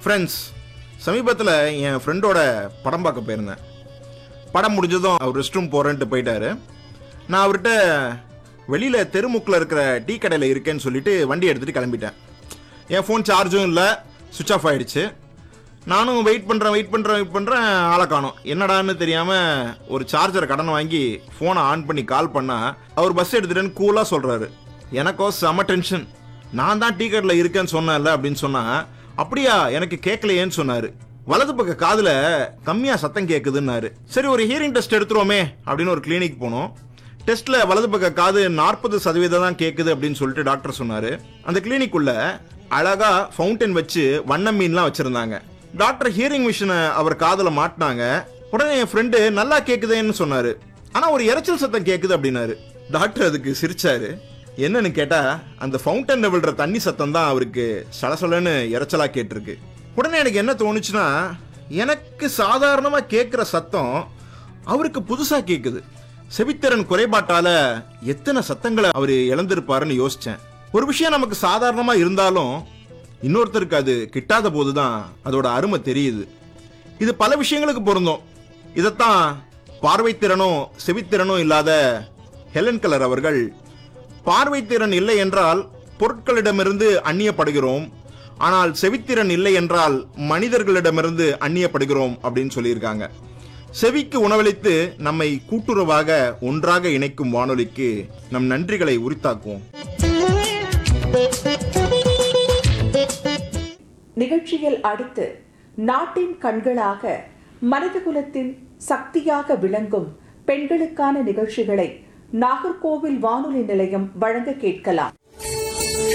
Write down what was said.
friends சமீபத்தில் என் ஃப்ரெண்டோட படம் பார்க்க போயிருந்தேன் படம் முடிஞ்சதும் அவர் ரெஸ்ட் ரூம் போகிறேன்ட்டு போயிட்டாரு நான் அவர்கிட்ட வெளியில் தெருமுக்கில் இருக்கிற டீ கடையில் இருக்கேன்னு சொல்லிட்டு வண்டி எடுத்துகிட்டு கிளம்பிட்டேன் என் ஃபோன் சார்ஜும் இல்லை சுவிச் ஆஃப் ஆயிடுச்சு நானும் வெயிட் பண்ணுறேன் வெயிட் பண்ணுறேன் வெயிட் பண்ணுறேன் ஆளை காணோம் என்னடான்னு தெரியாமல் ஒரு சார்ஜரை கடன் வாங்கி ஃபோனை ஆன் பண்ணி கால் பண்ணால் அவர் பஸ் எடுத்துட்டேன்னு கூலாக சொல்கிறாரு எனக்கோ செம டென்ஷன் நான் தான் டீ கடையில் இருக்கேன்னு சொன்னேன்ல அப்படின்னு சொன்னால் அப்படியா எனக்கு கேட்கலையேன்னு சொன்னார் வலது பக்க காதில் கம்மியாக சத்தம் கேட்குதுன்னாரு சரி ஒரு ஹியரிங் டெஸ்ட் எடுத்துருவோமே அப்படின்னு ஒரு கிளினிக் போனோம் டெஸ்ட்ல வலது பக்க காது நாற்பது சதவீதம் தான் கேட்குது அப்படின்னு சொல்லிட்டு டாக்டர் சொன்னாரு அந்த கிளினிக் உள்ள அழகா ஃபவுண்டன் வச்சு வண்ண மீன்லாம் வச்சிருந்தாங்க டாக்டர் ஹியரிங் மிஷினை அவர் காதுல மாட்டினாங்க உடனே என் ஃப்ரெண்டு நல்லா கேக்குதேன்னு சொன்னாரு ஆனா ஒரு இரைச்சல் சத்தம் கேக்குது அப்படின்னாரு டாக்டர் அதுக்கு சிரிச்சாரு என்னன்னு கேட்டா அந்த ஃபவுண்டன்ல விழுற தண்ணி சத்தம் தான் அவருக்கு சலசலன்னு இரைச்சலா கேட்டிருக்கு உடனே எனக்கு என்ன தோணுச்சுன்னா எனக்கு சாதாரணமா கேட்குற சத்தம் அவருக்கு புதுசா கேக்குது செவித்திறன் குறைபாட்டால எத்தனை சத்தங்களை அவர் இழந்திருப்பாருன்னு யோசிச்சேன் ஒரு விஷயம் நமக்கு சாதாரணமா இருந்தாலும் இன்னொருத்தருக்கு அது கிட்டாத போதுதான் அதோட அருமை தெரியுது இது பல விஷயங்களுக்கு பொருந்தும் இதைத்தான் பார்வைத்திறனும் செவித்திறனும் இல்லாத ஹெலன் கலர் அவர்கள் பார்வைத்திறன் இல்லை என்றால் பொருட்களிடமிருந்து அந்நியப்படுகிறோம் ஆனால் செவித்திறன் இல்லை என்றால் மனிதர்களிடமிருந்து அந்நியப்படுகிறோம் அப்படின்னு சொல்லியிருக்காங்க செவிக்கு உணவளித்து நம்மை கூட்டுறவாக ஒன்றாக இணைக்கும் வானொலிக்கு நம் நன்றிகளை உரித்தாக்குவோம் நிகழ்ச்சியில் அடுத்து நாட்டின் கண்களாக மனிதகுலத்தின் சக்தியாக விளங்கும் பெண்களுக்கான நிகழ்ச்சிகளை நாகர்கோவில் வானொலி நிலையம் வழங்க கேட்கலாம்